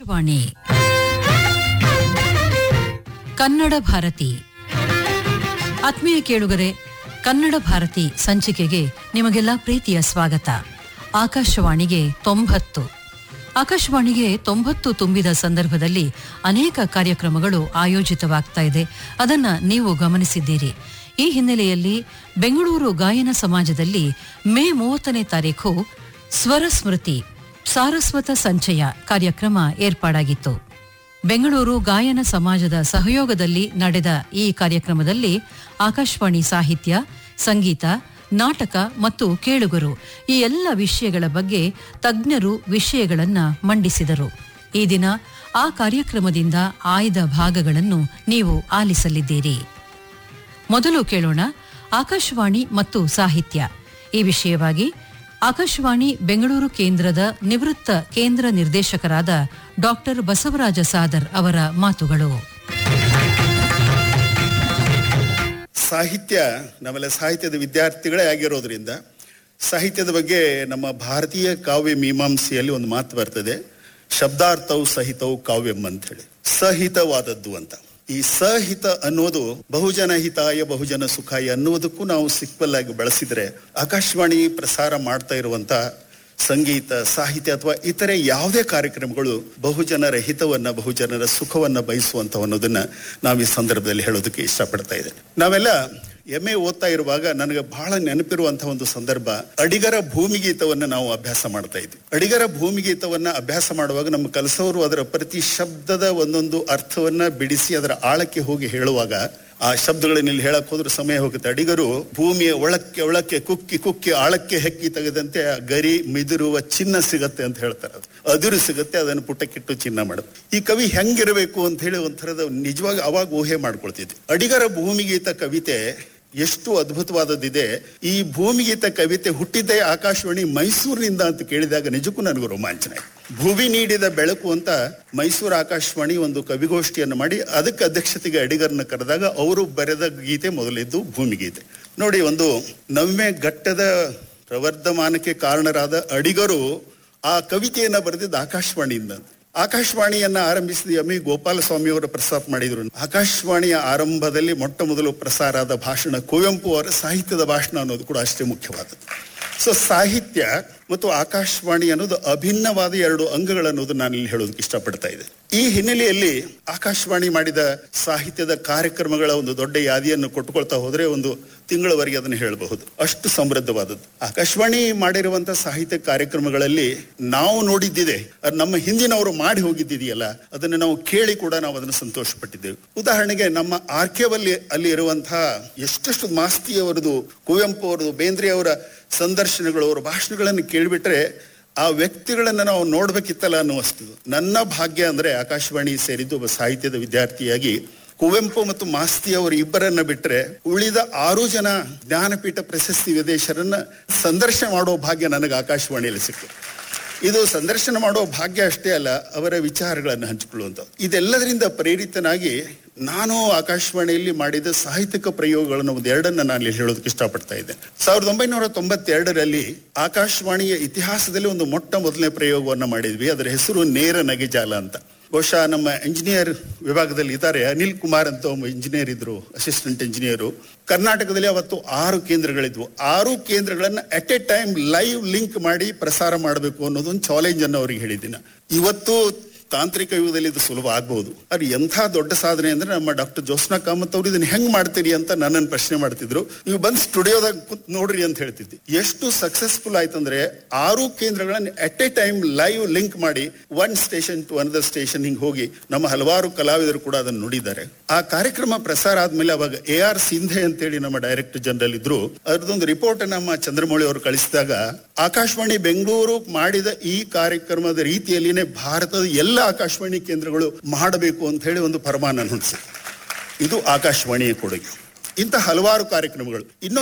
ಆಕಾಶವಾಣಿ ಕನ್ನಡ ಭಾರತಿ ಆತ್ಮೀಯ ಕೇಳುಗರೆ ಕನ್ನಡ ಭಾರತಿ ಸಂಚಿಕೆಗೆ ನಿಮಗೆಲ್ಲ ಪ್ರೀತಿಯ ಸ್ವಾಗತ ಆಕಾಶವಾಣಿಗೆ ತೊಂಬತ್ತು ಆಕಾಶವಾಣಿಗೆ ತೊಂಬತ್ತು ತುಂಬಿದ ಸಂದರ್ಭದಲ್ಲಿ ಅನೇಕ ಕಾರ್ಯಕ್ರಮಗಳು ಆಯೋಜಿತವಾಗ್ತಾ ಇದೆ ಅದನ್ನ ನೀವು ಗಮನಿಸಿದ್ದೀರಿ ಈ ಹಿನ್ನೆಲೆಯಲ್ಲಿ ಬೆಂಗಳೂರು ಗಾಯನ ಸಮಾಜದಲ್ಲಿ ಮೇ ಮೂವತ್ತನೇ ತಾರೀಖು ಸ್ವರ ಸ್ಮೃತಿ ಸಾರಸ್ವತ ಸಂಚಯ ಕಾರ್ಯಕ್ರಮ ಏರ್ಪಾಡಾಗಿತ್ತು ಬೆಂಗಳೂರು ಗಾಯನ ಸಮಾಜದ ಸಹಯೋಗದಲ್ಲಿ ನಡೆದ ಈ ಕಾರ್ಯಕ್ರಮದಲ್ಲಿ ಆಕಾಶವಾಣಿ ಸಾಹಿತ್ಯ ಸಂಗೀತ ನಾಟಕ ಮತ್ತು ಕೇಳುಗರು ಈ ಎಲ್ಲ ವಿಷಯಗಳ ಬಗ್ಗೆ ತಜ್ಞರು ವಿಷಯಗಳನ್ನ ಮಂಡಿಸಿದರು ಈ ದಿನ ಆ ಕಾರ್ಯಕ್ರಮದಿಂದ ಆಯ್ದ ಭಾಗಗಳನ್ನು ನೀವು ಆಲಿಸಲಿದ್ದೀರಿ ಮೊದಲು ಕೇಳೋಣ ಆಕಾಶವಾಣಿ ಮತ್ತು ಸಾಹಿತ್ಯ ಈ ವಿಷಯವಾಗಿ ಆಕಾಶವಾಣಿ ಬೆಂಗಳೂರು ಕೇಂದ್ರದ ನಿವೃತ್ತ ಕೇಂದ್ರ ನಿರ್ದೇಶಕರಾದ ಡಾಕ್ಟರ್ ಬಸವರಾಜ ಸಾದರ್ ಅವರ ಮಾತುಗಳು ಸಾಹಿತ್ಯ ನಮ್ಮೆಲ್ಲ ಸಾಹಿತ್ಯದ ವಿದ್ಯಾರ್ಥಿಗಳೇ ಆಗಿರೋದ್ರಿಂದ ಸಾಹಿತ್ಯದ ಬಗ್ಗೆ ನಮ್ಮ ಭಾರತೀಯ ಕಾವ್ಯ ಮೀಮಾಂಸೆಯಲ್ಲಿ ಒಂದು ಮಾತು ಬರ್ತದೆ ಶಬ್ದಾರ್ಥವು ಸಹಿತವು ಕಾವ್ಯಂ ಅಂತ ಹೇಳಿ ಸಹಿತವಾದದ್ದು ಅಂತ ಈ ಸಹಿತ ಅನ್ನೋದು ಬಹುಜನ ಹಿತಾಯ ಬಹುಜನ ಸುಖಾಯ ಅನ್ನುವುದಕ್ಕೂ ನಾವು ಸಿಕ್ವಲ್ ಆಗಿ ಬಳಸಿದ್ರೆ ಆಕಾಶವಾಣಿ ಪ್ರಸಾರ ಮಾಡ್ತಾ ಇರುವಂತ ಸಂಗೀತ ಸಾಹಿತ್ಯ ಅಥವಾ ಇತರೆ ಯಾವುದೇ ಕಾರ್ಯಕ್ರಮಗಳು ಬಹುಜನರ ಹಿತವನ್ನ ಬಹುಜನರ ಸುಖವನ್ನ ಬಯಸುವಂತ ಅನ್ನೋದನ್ನ ನಾವು ಈ ಸಂದರ್ಭದಲ್ಲಿ ಹೇಳೋದಕ್ಕೆ ಇಷ್ಟಪಡ್ತಾ ಇದ್ದೇನೆ ನಾವೆಲ್ಲ ಎಂ ಎ ಓದ್ತಾ ಇರುವಾಗ ನನಗೆ ಬಹಳ ನೆನಪಿರುವಂತಹ ಒಂದು ಸಂದರ್ಭ ಅಡಿಗರ ಭೂಮಿಗೀತವನ್ನ ನಾವು ಅಭ್ಯಾಸ ಮಾಡ್ತಾ ಇದ್ವಿ ಅಡಿಗರ ಭೂಮಿಗೀತವನ್ನ ಅಭ್ಯಾಸ ಮಾಡುವಾಗ ನಮ್ಮ ಕಲಸವರು ಅದರ ಪ್ರತಿ ಶಬ್ದದ ಒಂದೊಂದು ಅರ್ಥವನ್ನ ಬಿಡಿಸಿ ಅದರ ಆಳಕ್ಕೆ ಹೋಗಿ ಹೇಳುವಾಗ ಆ ಶಬ್ದಗಳನ್ನ ಇಲ್ಲಿ ಹೇಳಕ್ ಹೋದ್ರೆ ಸಮಯ ಹೋಗುತ್ತೆ ಅಡಿಗರು ಭೂಮಿಯ ಒಳಕ್ಕೆ ಒಳಕ್ಕೆ ಕುಕ್ಕಿ ಕುಕ್ಕಿ ಆಳಕ್ಕೆ ಹೆಕ್ಕಿ ತೆಗೆದಂತೆ ಆ ಗರಿ ಮಿದುರುವ ಚಿನ್ನ ಸಿಗತ್ತೆ ಅಂತ ಹೇಳ್ತಾರೆ ಅದು ಅದುರು ಸಿಗುತ್ತೆ ಅದನ್ನು ಪುಟಕ್ಕಿಟ್ಟು ಚಿನ್ನ ಮಾಡೋದು ಈ ಕವಿ ಹೆಂಗಿರಬೇಕು ಅಂತ ಹೇಳಿ ಒಂಥರದ ನಿಜವಾಗಿ ಅವಾಗ ಊಹೆ ಮಾಡ್ಕೊಳ್ತಿದ್ವಿ ಅಡಿಗರ ಭೂಮಿಗೀತ ಕವಿತೆ ಎಷ್ಟು ಅದ್ಭುತವಾದದ್ದಿದೆ ಈ ಭೂಮಿಗೀತ ಕವಿತೆ ಹುಟ್ಟಿದ್ದೇ ಆಕಾಶವಾಣಿ ಮೈಸೂರಿನಿಂದ ಅಂತ ಕೇಳಿದಾಗ ನಿಜಕ್ಕೂ ನನಗೂ ರೋಮಾಂಚನ ಆಯ್ತು. ಭುವಿ ನೀಡಿದ ಬೆಳಕು ಅಂತ ಮೈಸೂರು ಆಕಾಶವಾಣಿ ಒಂದು ಕವಿಗೋಷ್ಠಿಯನ್ನು ಮಾಡಿ ಅದಕ್ಕೆ ಅಧ್ಯಕ್ಷತೆಗೆ ಅಡಿಗರನ್ನ ಕರೆದಾಗ ಅವರು ಬರೆದ ಗೀತೆ ಮೊದಲಿದ್ದು ಭೂಮಿಗೀತೆ ನೋಡಿ ಒಂದು ನವ್ಯ ಘಟ್ಟದ ಪ್ರವರ್ಧಮಾನಕ್ಕೆ ಕಾರಣರಾದ ಅಡಿಗರು ಆ ಕವಿತೆಯನ್ನ ಬರೆದಿದ್ದು ಆಕಾಶವಾಣಿಯಿಂದ ಆಕಾಶವಾಣಿಯನ್ನ ಆರಂಭಿಸಿದ ಎಂ ಇ ಗೋಪಾಲಸ್ವಾಮಿ ಅವರು ಪ್ರಸ್ತಾಪ ಮಾಡಿದ್ರು ಆಕಾಶವಾಣಿಯ ಆರಂಭದಲ್ಲಿ ಮೊಟ್ಟ ಮೊದಲು ಪ್ರಸಾರ ಆದ ಭಾಷಣ ಕುವೆಂಪು ಅವರ ಸಾಹಿತ್ಯದ ಭಾಷಣ ಅನ್ನೋದು ಕೂಡ ಅಷ್ಟೇ ಮುಖ್ಯವಾದದ್ದು ಸೊ ಸಾಹಿತ್ಯ ಮತ್ತು ಆಕಾಶವಾಣಿ ಅನ್ನೋದು ಅಭಿನ್ನವಾದ ಎರಡು ಅಂಗಗಳನ್ನೋದು ನಾನು ಇಲ್ಲಿ ಹೇಳೋದಕ್ಕೆ ಇಷ್ಟಪಡ್ತಾ ಇದ್ದೆ ಈ ಹಿನ್ನೆಲೆಯಲ್ಲಿ ಆಕಾಶವಾಣಿ ಮಾಡಿದ ಸಾಹಿತ್ಯದ ಕಾರ್ಯಕ್ರಮಗಳ ಒಂದು ದೊಡ್ಡ ಯಾದಿಯನ್ನು ಕೊಟ್ಟುಕೊಳ್ತಾ ಹೋದ್ರೆ ಒಂದು ತಿಂಗಳವರೆಗೆ ಅದನ್ನು ಹೇಳಬಹುದು ಅಷ್ಟು ಸಮೃದ್ಧವಾದದ್ದು ಆಕಾಶವಾಣಿ ಮಾಡಿರುವಂತಹ ಸಾಹಿತ್ಯ ಕಾರ್ಯಕ್ರಮಗಳಲ್ಲಿ ನಾವು ನೋಡಿದ್ದಿದೆ ಅದು ನಮ್ಮ ಹಿಂದಿನವರು ಮಾಡಿ ಹೋಗಿದ್ದಿದೆಯಲ್ಲ ಅದನ್ನು ನಾವು ಕೇಳಿ ಕೂಡ ನಾವು ಅದನ್ನು ಸಂತೋಷ ಪಟ್ಟಿದ್ದೇವೆ ಉದಾಹರಣೆಗೆ ನಮ್ಮ ಆರ್ಕೆವಲ್ಲಿ ಅಲ್ಲಿ ಇರುವಂತಹ ಎಷ್ಟೆಷ್ಟು ಮಾಸ್ತಿಯವರದು ಕುವೆಂಪು ಅವರದು ಬೇಂದ್ರೆ ಅವರ ಸಂದರ್ಶನಗಳು ಅವರ ಭಾಷಣಗಳನ್ನು ಕೇಳಿಬಿಟ್ರೆ ಆ ವ್ಯಕ್ತಿಗಳನ್ನ ನಾವು ನೋಡ್ಬೇಕಿತ್ತಲ್ಲ ಅನ್ನುವಸ್ತದು ನನ್ನ ಭಾಗ್ಯ ಅಂದ್ರೆ ಆಕಾಶವಾಣಿ ಸೇರಿದ್ದು ಒಬ್ಬ ಸಾಹಿತ್ಯದ ವಿದ್ಯಾರ್ಥಿಯಾಗಿ ಕುವೆಂಪು ಮತ್ತು ಮಾಸ್ತಿ ಅವರು ಇಬ್ಬರನ್ನ ಬಿಟ್ರೆ ಉಳಿದ ಆರು ಜನ ಜ್ಞಾನಪೀಠ ಪ್ರಶಸ್ತಿ ವಿದೇಶರನ್ನ ಸಂದರ್ಶನ ಮಾಡೋ ಭಾಗ್ಯ ನನಗೆ ಆಕಾಶವಾಣಿಯಲ್ಲಿ ಸಿಕ್ತು ಇದು ಸಂದರ್ಶನ ಮಾಡೋ ಭಾಗ್ಯ ಅಷ್ಟೇ ಅಲ್ಲ ಅವರ ವಿಚಾರಗಳನ್ನು ಹಂಚಿಕೊಳ್ಳುವಂತ ಇದೆಲ್ಲದರಿಂದ ಪ್ರೇರಿತನಾಗಿ ನಾನು ಆಕಾಶವಾಣಿಯಲ್ಲಿ ಮಾಡಿದ ಸಾಹಿತ್ಯಿಕ ಪ್ರಯೋಗಗಳನ್ನು ಒಂದು ಎರಡನ್ನ ನಾನು ಇಲ್ಲಿ ಹೇಳೋದಕ್ಕೆ ಇಷ್ಟಪಡ್ತಾ ಇದ್ದೇನೆ ಸಾವಿರದ ಒಂಬೈನೂರ ತೊಂಬತ್ತೆರಡರಲ್ಲಿ ಆಕಾಶವಾಣಿಯ ಇತಿಹಾಸದಲ್ಲಿ ಒಂದು ಮೊಟ್ಟ ಮೊದಲನೇ ಪ್ರಯೋಗವನ್ನ ಮಾಡಿದ್ವಿ ಅದರ ಹೆಸರು ನೇರ ನಗೆಜಾಲ ಅಂತ ಬಹುಶಃ ನಮ್ಮ ಇಂಜಿನಿಯರ್ ವಿಭಾಗದಲ್ಲಿ ಇದ್ದಾರೆ ಅನಿಲ್ ಕುಮಾರ್ ಅಂತ ಒಬ್ಬ ಇಂಜಿನಿಯರ್ ಇದ್ರು ಅಸಿಸ್ಟೆಂಟ್ ಇಂಜಿನಿಯರು ಕರ್ನಾಟಕದಲ್ಲಿ ಅವತ್ತು ಆರು ಕೇಂದ್ರಗಳಿದ್ವು ಆರು ಕೇಂದ್ರಗಳನ್ನ at a time live link ಮಾಡಿ ಪ್ರಸಾರ ಮಾಡಬೇಕು ಅನ್ನೋದೊಂದು ಚಾಲೆಂಜ್ ಅನ್ನು ಅವ್ರಿಗೆ ಹೇಳಿದ್ದೀನಿ ಇವತ್ತು ತಾಂತ್ರಿಕ ಯುಗದಲ್ಲಿ ಇದು ಸುಲಭ ಆಗ್ಬಹುದು ಅದು ಎಂಥ ದೊಡ್ಡ ಸಾಧನೆ ಅಂದ್ರೆ ನಮ್ಮ ಡಾಕ್ಟರ್ ಜೋಸ್ನಾ ಕಾಮತ್ ಅವರು ಇದನ್ನ ಹೆಂಗ್ ಮಾಡ್ತೀರಿ ಅಂತ ನನ್ನನ್ನು ಪ್ರಶ್ನೆ ಮಾಡ್ತಿದ್ರು ನೀವು ಬಂದ್ ಸ್ಟುಡಿಯೋದಾಗ ಕೂತ್ ನೋಡ್ರಿ ಅಂತ ಹೇಳ್ತಿದ್ದೆ ಎಷ್ಟು ಸಕ್ಸಸ್ಫುಲ್ ಆಯ್ತಂದ್ರೆ ಆರು ಕೇಂದ್ರಗಳನ್ನ at a time live link ಮಾಡಿ one station to another station ಹಿಂಗ್ ಹೋಗಿ ನಮ್ಮ ಹಲವಾರು ಕಲಾವಿದರು ಕೂಡ ಅದನ್ನು ನುಡಿದ್ದಾರೆ ಆ ಕಾರ್ಯಕ್ರಮ ಪ್ರಸಾರ ಆದ್ಮೇಲೆ ಅವಾಗ ಎ ಆರ್ ಸಿಂಧೆ ಅಂತೇಳಿ ನಮ್ಮ ಡೈರೆಕ್ಟರ್ ಜನರಲ್ ಇದ್ರು ಅದ್ರದೊಂದು ರಿಪೋರ್ಟ್ ನಮ್ಮ ಚಂದ್ರಮೌಳಿ ಅವರು ಕಳಿಸಿದಾಗ ಆಕಾಶವಾಣಿ ಬೆಂಗಳೂರು ಮಾಡಿದ ಈ ಕಾರ್ಯಕ್ರಮದ ರೀತಿಯಲ್ಲಿನೇ ಭಾರತದ ಎಲ್ಲ ಆಕಾಶವಾಣಿ ಕೇಂದ್ರಗಳು ಮಾಡಬೇಕು ಅಂತ ಹೇಳಿ ಒಂದು ಫರಮಾನ ಹೊಂದಿಸಿ ಇದು ಆಕಾಶವಾಣಿಯ ಕೊಡುಗೆ ಇಂಥ ಹಲವಾರು ಕಾರ್ಯಕ್ರಮಗಳು ಇನ್ನೊಂದು